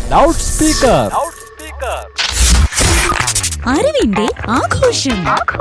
loud speaker അറിവിന്റെ ആഘോഷം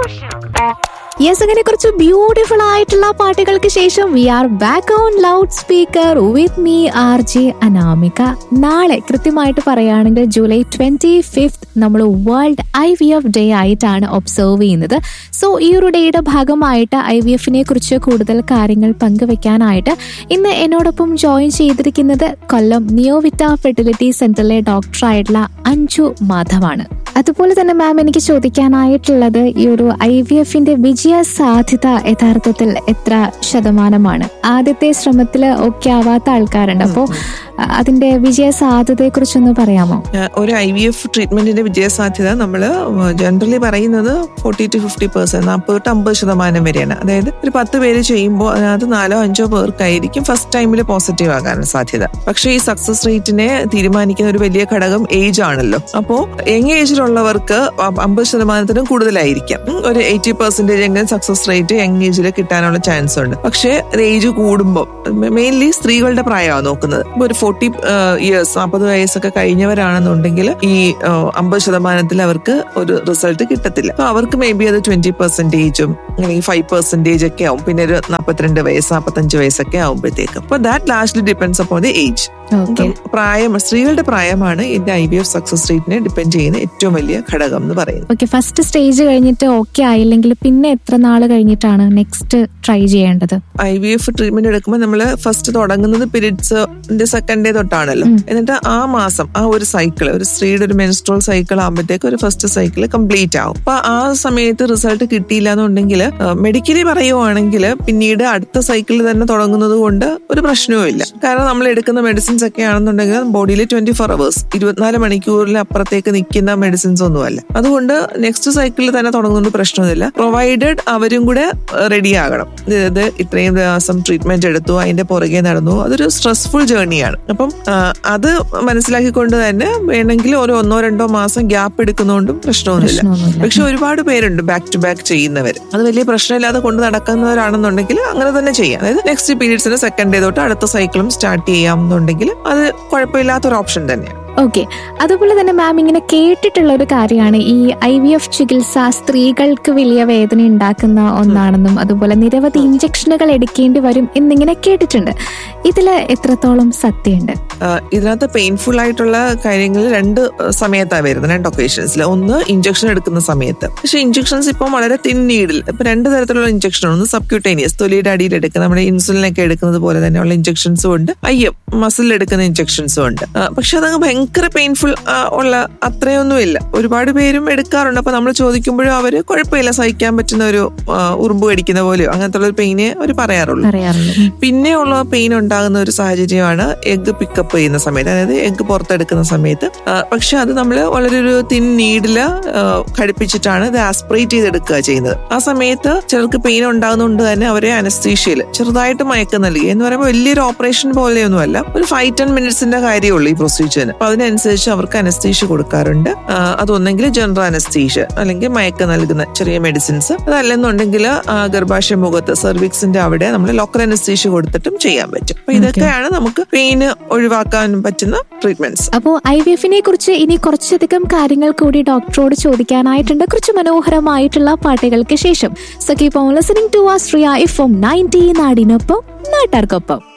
yes അങ്ങനെ കുറച്ച് ബ്യൂട്ടിഫുൾ ആയിട്ടുള്ള പാട്ടുകൾക്ക് ശേഷം we are back on loud speaker with me R J Anamika നാളെ കൃത്യമായിട്ട് പറയുകയാണെങ്കിൽ ജൂലൈ ട്വന്റി ഫിഫ്ത് നമ്മൾ world I V F day ആയിട്ടാണ് ഒബ്സർവ് ചെയ്യുന്നത് സോ ഈ ഒരു ഡേയുടെ ഭാഗമായിട്ട് ഐ വി എഫിനെ കുറിച്ച് കൂടുതൽ കാര്യങ്ങൾ പങ്കുവെക്കാനായിട്ട് ഇന്ന് എന്നോടൊപ്പം ജോയിൻ ചെയ്തിരിക്കുന്നത് കൊല്ലം നിയോവിറ്റ ഫെർട്ടിലിറ്റി സെന്ററിലെ ഡോക്ടറായിട്ടുള്ള അഞ്ജു മാധവാണ് അതുപോലെ തന്നെ മാം എനിക്ക് ചോദിക്കാനായിട്ടുള്ളത് ഈ ഒരു ഐ വി എഫിന്റെ വിജയ സാധ്യത യഥാർത്ഥത്തിൽ എത്ര ശതമാനമാണ് ആദ്യത്തെ ശ്രമത്തിൽ ഒക്കെ ആവാത്ത ആൾക്കാരുണ്ട് അപ്പോൾ അതിന്റെ വിജയ സാധ്യതയെ കുറിച്ചൊന്ന് പറയാമോ ഏഹ് ഒരു ഐ വി എഫ് ട്രീറ്റ്മെന്റിന്റെ വിജയസാധ്യത നമ്മൾ ജനറലി പറയുന്നത് ഫോർട്ടി ടു ഫിഫ്റ്റി പെർസെന്റ് നാൽപ്പത് തൊട്ട് അമ്പത് ശതമാനം വരെയാണ് അതായത് ഒരു പത്ത് പേര് ചെയ്യുമ്പോൾ അതിനകത്ത് നാലോ അഞ്ചോ പേർക്കായിരിക്കും ഫസ്റ്റ് ടൈമിൽ പോസിറ്റീവ് ആകാൻ സാധ്യത പക്ഷേ ഈ സക്സസ് റേറ്റിനെ തീരുമാനിക്കുന്ന ഒരു വലിയ ഘടകം ഏജ് ആണല്ലോ അപ്പോൾ യങ് ഏജിലുള്ളവർക്ക് അമ്പത് ശതമാനത്തിനും കൂടുതലായിരിക്കാം ഉം, ഒരു എയ്റ്റി പെർസെന്റേജ് എങ്കിലും സക്സസ് റേറ്റ് യങ് ഏജിൽ കിട്ടാനുള്ള ചാൻസ് ഉണ്ട് പക്ഷേ ഏജ് കൂടുമ്പോൾ മെയിൻലി സ്ത്രീകളുടെ പ്രായമാണ് നോക്കുന്നത് ഇപ്പൊ ഒരു ഫോർട്ടി ഇയേഴ്സ് നാൽപ്പത് വയസ്സൊക്കെ കഴിഞ്ഞവരാണെന്നുണ്ടെങ്കിൽ ഈ അമ്പത് ശതമാനത്തിൽ അവർക്ക് ഒരു റിസൾട്ട് കിട്ടത്തില്ല അപ്പൊ അവർക്ക് മേ ബി അത് ട്വന്റി പെർസെന്റേജും അല്ലെങ്കിൽ ഫൈവ് പെർസെന്റേജ് ഒക്കെ ആവും പിന്നെ ഒരു നാൽപ്പത്തിരണ്ട് വയസ്സ് നാൽപ്പത്തഞ്ച് വയസ്സൊക്കെ ആവുമ്പോഴത്തേക്കും അപ്പൊ that lastly depends upon the age okay പ്രായം സ്ത്രീകളുടെ പ്രായമാണ് ഇതിന്റെ ഐ വി എഫ് സക്സസ് റേറ്റിനെ ഡിപ്പെൻഡ് ചെയ്യുന്ന ഏറ്റവും വലിയ ഘടകം എന്ന് പറയുന്നത് ഓക്കെ ഫസ്റ്റ് സ്റ്റേജ് കഴിഞ്ഞിട്ട് ഓക്കെ ആയില്ലെങ്കിൽ പിന്നെ എത്ര നാൾ കഴിഞ്ഞിട്ടാണ് നെക്സ്റ്റ് ട്രൈ ചെയ്യേണ്ടത് ഐ വി എഫ് ട്രീറ്റ്മെന്റ് എടുക്കുമ്പോൾ നമ്മൾ ഫസ്റ്റ് തുടങ്ങുന്നത് പീരീഡ്സിന്റെ സെക്കൻഡ് ഡേ തൊട്ടാണല്ലോ എന്നിട്ട് ആ മാസം ആ ഒരു സൈക്കിൾ ഒരു സ്ത്രീയുടെ ഒരു മെൻസ്ട്രോൾ സൈക്കിൾ ആകുമ്പോഴത്തേക്ക് ഒരു ഫസ്റ്റ് സൈക്കിൾ കംപ്ലീറ്റ് ആവും അപ്പൊ ആ സമയത്ത് റിസൾട്ട് കിട്ടിയില്ല എന്നുണ്ടെങ്കിൽ മെഡിക്കലി പറയുവാണെങ്കിൽ പിന്നീട് അടുത്ത സൈക്കിളിൽ തന്നെ തുടങ്ങുന്നത് കൊണ്ട് ഒരു പ്രശ്നവുമില്ല കാരണം നമ്മൾ എടുക്കുന്ന മെഡിസിൻസ് ഒക്കെ ആണെന്നുണ്ടെങ്കിൽ ബോഡിയിൽ ട്വന്റി ഫോർ അവേഴ്സ് ഇരുപത്തിനാല് മണിക്കൂറിൽ അപ്പുറത്തേക്ക് നിൽക്കുന്ന മെഡിസിൻസ് ഒന്നുമല്ല അതുകൊണ്ട് നെക്സ്റ്റ് സൈക്കിളിൽ തന്നെ തുടങ്ങുന്നത് പ്രശ്നമൊന്നുമില്ല പ്രൊവൈഡഡ് അവരും കൂടെ റെഡി ആകണം ഇത് ഇത്രയും ദിവസം ട്രീറ്റ്മെന്റ് എടുത്തു അതിന്റെ പുറകെ നടന്നു അതൊരു സ്ട്രെസ്ഫുൾ ജേർണിയാണ് അപ്പം ആ, അത് മനസ്സിലാക്കിക്കൊണ്ട് തന്നെ വേണമെങ്കിൽ ഒരു ഒന്നോ രണ്ടോ മാസം ഗ്യാപ്പ് എടുക്കുന്നതുകൊണ്ടും പ്രശ്നമൊന്നുമില്ല പ്രശ്നമൊന്നുമില്ല പക്ഷെ ഒരുപാട് പേരുണ്ട് ബാക്ക് ടു ബാക്ക് ചെയ്യുന്നവർ അത് വലിയ പ്രശ്നമില്ലാതെ കൊണ്ട് നടക്കുന്നവരാണെന്നുണ്ടെങ്കിൽ അങ്ങനെ തന്നെ ചെയ്യാം അതായത് നെക്സ്റ്റ് പീരീഡ്സിന് സെക്കൻഡ് ഡേ തൊട്ട് അടുത്ത സൈക്കിളും സ്റ്റാർട്ട് ചെയ്യാം എന്നുണ്ടെങ്കിൽ അത് കുഴപ്പമില്ലാത്തൊരു ഓപ്ഷൻ തന്നെയാണ് ഓക്കെ അതുപോലെ തന്നെ മാം ഇങ്ങനെ കേട്ടിട്ടുള്ള ഒരു കാര്യമാണ് ഈ ഐ വി എഫ് ചികിത്സ സ്ത്രീകൾക്ക് വലിയ വേദന ഉണ്ടാക്കുന്ന ഒന്നാണെന്നും അതുപോലെ നിരവധി ഇഞ്ചക്ഷനുകൾ എടുക്കേണ്ടി വരും എന്നിങ്ങനെ കേട്ടിട്ടുണ്ട് ഇതില് എത്രത്തോളം സത്യമുണ്ട് ആഹ് ഇതിനകത്ത് പെയിൻഫുൾ ആയിട്ടുള്ള കാര്യങ്ങൾ രണ്ട് സമയത്താണ് വരുന്നത് രണ്ട് ഒക്കേഷൻസിൽ ഒന്ന് ഇഞ്ചക്ഷൻ എടുക്കുന്ന സമയത്ത് പക്ഷെ ഇഞ്ചക്ഷൻസ് ഇപ്പം വളരെ തിൻ നീഡിൽ ഇപ്പൊ രണ്ട് തരത്തിലുള്ള ഇഞ്ചക്ഷൻ ഒന്ന് സബ്ക്യൂട്ടേനിയസ് തൊലിയുടെ അടിയിൽ എടുക്കുന്ന നമ്മുടെ ഇൻസുലിൻ ഒക്കെ എടുക്കുന്നത് പോലെ തന്നെയുള്ള ഇഞ്ചക്ഷൻസും ഉണ്ട് അയ്യം മസിൽ എടുക്കുന്ന ഇഞ്ചക്ഷൻസും ഉണ്ട് ആഹ് പക്ഷെ അതങ്ങ് ഭയങ്കര പെയിൻഫുൾ ഉള്ള അത്രയൊന്നും ഇല്ല ഒരുപാട് പേരും എടുക്കാറുണ്ട് അപ്പൊ നമ്മൾ ചോദിക്കുമ്പോഴും അവര് കുഴപ്പമില്ല സഹിക്കാൻ പറ്റുന്ന ഒരു ആഹ് ഉറുമ്പ് കടിക്കുന്ന പോലെയോ അങ്ങനത്തെ ഒരു പെയിനെ അവർ പറയാറുള്ളൂ പറയാറുള്ളൂ പിന്നെയുള്ള പെയിൻ ഉണ്ടാകുന്ന ഒരു സാഹചര്യമാണ് എഗ് പിക്കപ്പ് ചെയ്യുന്ന സമയത്ത് അതായത് എഗ് പുറത്തെടുക്കുന്ന സമയത്ത് ആ, പക്ഷെ അത് നമ്മൾ വളരെ ഒരു തിൻ നീഡില് ഘടിപ്പിച്ചിട്ടാണ് ഇത് ആസ്പിറേറ്റ് ചെയ്തെടുക്കുക ചെയ്യുന്നത് ആ സമയത്ത് ചിലർക്ക് പെയിൻ ഉണ്ടാകുന്നതുകൊണ്ട് തന്നെ അവരെ അനസ്തീഷ്യയിൽ ചെറുതായിട്ട് മയക്കം നൽകി എന്ന് പറയുമ്പോൾ വലിയൊരു ഓപ്പറേഷൻ പോലെയൊന്നുമല്ല ഒരു ഫൈവ് ടെൻ മിനിറ്റ്സിന്റെ കാര്യമുള്ളൂ ഈ പ്രൊസീജിയറിന് അപ്പൊ അതിനനുസരിച്ച് അവർക്ക് അനസ്തീഷ്യ കൊടുക്കാറുണ്ട് ആ, അതൊന്നെങ്കിൽ ജനറൽ അനസ്തീഷ്യ അല്ലെങ്കിൽ മയക്കം നൽകുന്ന ചെറിയ മെഡിസിൻസ് അതല്ലെന്നുണ്ടെങ്കിൽ ആ, ഗർഭാശയ മുഖത്ത് സെർവിക്സിന്റെ അവിടെ നമ്മൾ ലോക്കൽ അനസ്തീഷ്യ കൊടുത്തിട്ടും ചെയ്യാൻ പറ്റും അപ്പൊ ഇതൊക്കെയാണ് നമുക്ക് പെയിന് ഒഴിവാക്കാൻ പറ്റുന്ന ട്രീറ്റ്മെന്റ്സ് അപ്പോ ഐ വി എഫിനെ കുറിച്ച് ഇനി കുറച്ചധികം കാര്യങ്ങൾ കൂടി ഡോക്ടറോട് ചോദിക്കാനായിട്ടുണ്ട് കുറച്ച് മനോഹരമായിട്ടുള്ള പാട്ടുകൾക്ക് ശേഷം so keep on listening to ah Shreya F M ninety നാടിനൊപ്പം നാട്ടാർക്കൊപ്പം